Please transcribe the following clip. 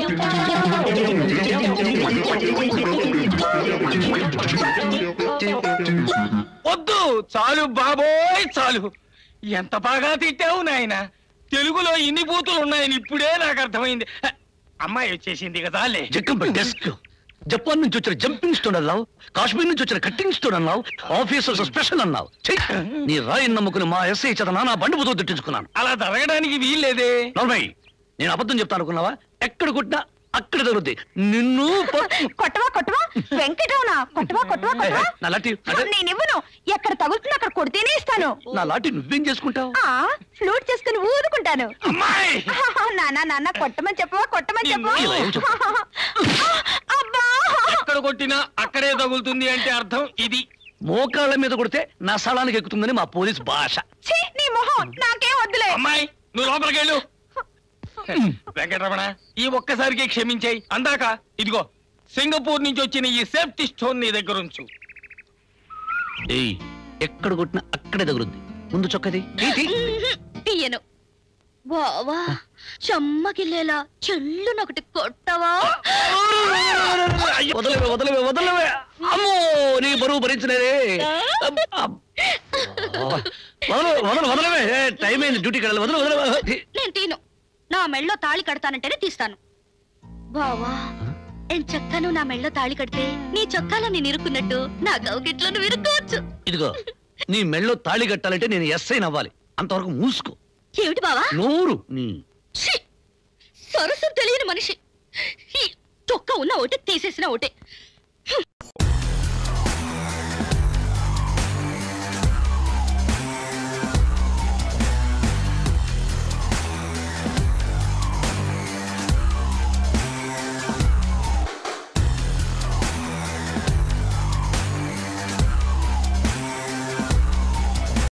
వద్దు చాలు బాబోయ్ చాలు ఎంత బాగా తిట్టావు నాయన తెలుగులో ఇన్ని బూతులు ఉన్నాయని ఇప్పుడే నాకు అర్థమైంది అమ్మాయి వచ్చేసింది కదా లే జగ్గంపై డెస్క్ జపాన్ నుంచి వచ్చిన జంపింగ్ స్టోన్ అన్నావు కాశ్మీర్ నుంచి వచ్చిన కట్టింగ్ స్టోన్ అన్నావు ఆఫీసర్స్ స్పెషల్ అన్నావు ఛీ! నీ రాయిని నమ్ముకుని మా ఎస్ఐ చేత నా బండి బుతో తిట్టించుకున్నాను అలా జరగడానికి వీల్లేదే నలభై నేను అబద్ధం చెప్తాను అనుకున్నావా ఎక్కడ కొట్టినా అక్కడ తగులుద్ది నిన్ను ప- కొట్టవా కొట్టవా వెంకటరమణ కొట్టవా కొట్టవా కొట్టవా నా లాఠీ అదే, నేను ఇవ్వను ఎక్కడ తగులుతున్నా అక్కడ కొడితేనే ఇస్తాను నా లాఠీ నువ్వేం చేసుకుంటావు ఆ ఫ్లూట్ చేసుకుని ఊదుకుంటాను అమ్మాయి నాన్న నాన్న కొట్టమని చెప్పవా కొట్టమని చెప్పవా ఇలా ఏం చెప్పు? అబ్బా ఎక్కడ కొట్టినా అక్కడే తగులుతుంది అంటే అర్థం ఇది మోకాళ్ళ మీద కొడితే నా స్థలానికి ఎక్కుతుందని మా పోలీస్ భాష ఛీ, నీ మొహం నాకేం వద్దులే అమ్మాయి నువ్వు లోపలికి వెళ్ళు వెంకటరమణ ఈ ఒక్కసారికి క్షమించాయి అందాక ఇదిగో సింగపూర్ నుంచి వచ్చిన ఈ సేఫ్టీ స్టోన్ నీ దగ్గర ఉంచు ఏయ్ ఎక్కడ కొట్టినా అక్కడే తగులుద్ది ముందు చొక్కది తీతి. తీయను బావా చెమ్మగిల్లేలా చెల్లునొకటి కొట్టవా వదలవే వదలవే వదలవే అమ్మో నీ బరువు భరించలేదే అబ్బ, అబ్బ. వదలు వదలు వదలవే ఏ, టైం అయింది డ్యూటీకి వెళ్ళాలి వదలు వదలవే నేను తీను నా మెళ్ళో తాళి కడతానంటేనే తీస్తాను బావా నేను చక్కను నా మెళ్ళో తాళి కడితే నీ చొక్కాలో నేను ఇరుక్కున్నట్టు నా గౌగిట్లో నువ్వు ఇరుక్కోవచ్చు ఇదిగో నీ మెళ్ళో తాళి కట్టాలంటే నేను ఎస్ఐ నవ్వాలి అంతవరకు మూసుకో ఏమిటి బావా నోరు నీ ఛీ! సరస్సు తెలియని మనిషి ఈ చొక్కా ఉన్న ఒకటి తీసేసిన ఒకటి